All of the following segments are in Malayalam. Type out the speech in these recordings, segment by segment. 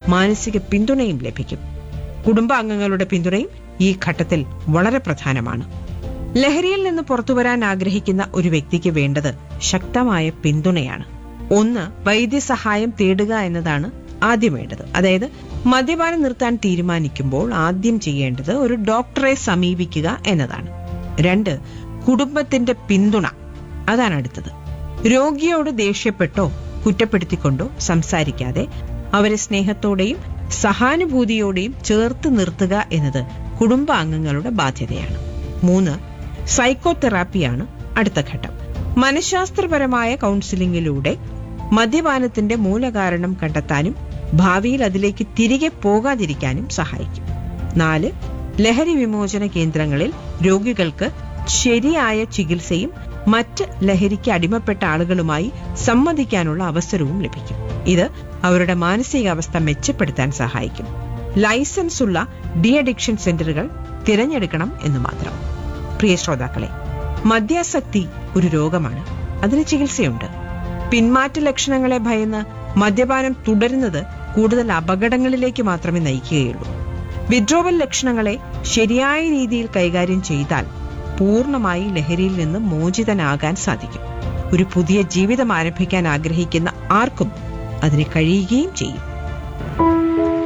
മാനസിക പിന്തുണയും ലഭിക്കും കുടുംബാംഗങ്ങളുടെ പിന്തുണയും ഈ ഘട്ടത്തിൽ വളരെ പ്രധാനമാണ് ലഹരിയിൽ നിന്ന് പുറത്തുവരാൻ ആഗ്രഹിക്കുന്ന ഒരു വ്യക്തിക്ക് വേണ്ടത് ശക്തമായ പിന്തുണയാണ് ഒന്ന് വൈദ്യസഹായം തേടുക എന്നതാണ് ആദ്യം വേണ്ടത് അതായത് മദ്യപാനം നിർത്താൻ തീരുമാനിക്കുമ്പോൾ ആദ്യം ചെയ്യേണ്ടത് ഒരു ഡോക്ടറെ സമീപിക്കുക എന്നതാണ് രണ്ട് കുടുംബത്തിന്റെ പിന്തുണ അതാണ് അടുത്തത് രോഗിയോട് ദേഷ്യപ്പെട്ടോ കുറ്റപ്പെടുത്തിക്കൊണ്ടോ സംസാരിക്കാതെ അവരെ സ്നേഹത്തോടെയും സഹാനുഭൂതിയോടെയും ചേർത്ത് നിർത്തുക എന്നത് കുടുംബാംഗങ്ങളുടെ ബാധ്യതയാണ് മൂന്ന് സൈക്കോതെറാപ്പിയാണ് അടുത്ത ഘട്ടം മനഃശാസ്ത്രപരമായ കൗൺസിലിംഗിലൂടെ മദ്യപാനത്തിന്റെ മൂലകാരണം കണ്ടെത്താനും ഭാവിയിൽ അതിലേക്ക് തിരികെ പോകാതിരിക്കാനും സഹായിക്കും നാല് ലഹരി വിമോചന കേന്ദ്രങ്ങളിൽ രോഗികൾക്ക് ശരിയായ ചികിത്സയും മറ്റ് ലഹരിക്ക് അടിമപ്പെട്ട ആളുകളുമായി സംവദിക്കാനുള്ള അവസരവും ലഭിക്കും ഇത് അവരുടെ മാനസികാവസ്ഥ മെച്ചപ്പെടുത്താൻ സഹായിക്കും ലൈസൻസ് ഉള്ള ഡി അഡിക്ഷൻ സെന്ററുകൾ തിരഞ്ഞെടുക്കണം എന്ന് മാത്രം പ്രിയ ശ്രോതാക്കളെ മദ്യാസക്തി ഒരു രോഗമാണ് അതിന് ചികിത്സയുണ്ട് പിന്മാറ്റ ലക്ഷണങ്ങളെ ഭയന്ന് മദ്യപാനം തുടരുന്നത് കൂടുതൽ അപകടങ്ങളിലേക്ക് മാത്രമേ നയിക്കുകയുള്ളൂ വിഡ്രോവൽ ലക്ഷണങ്ങളെ ശരിയായ രീതിയിൽ കൈകാര്യം ചെയ്താൽ പൂർണ്ണമായി ലഹരിയിൽ നിന്ന് മോചിതനാകാൻ സാധിക്കും ഒരു പുതിയ ജീവിതം ആരംഭിക്കാൻ ആഗ്രഹിക്കുന്ന ആർക്കും അതിന് കഴിയുകയും ചെയ്യും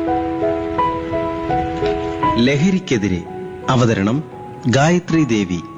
ലഹരിക്കെതിരെ അവതരണം ഗായത്രി ദേവി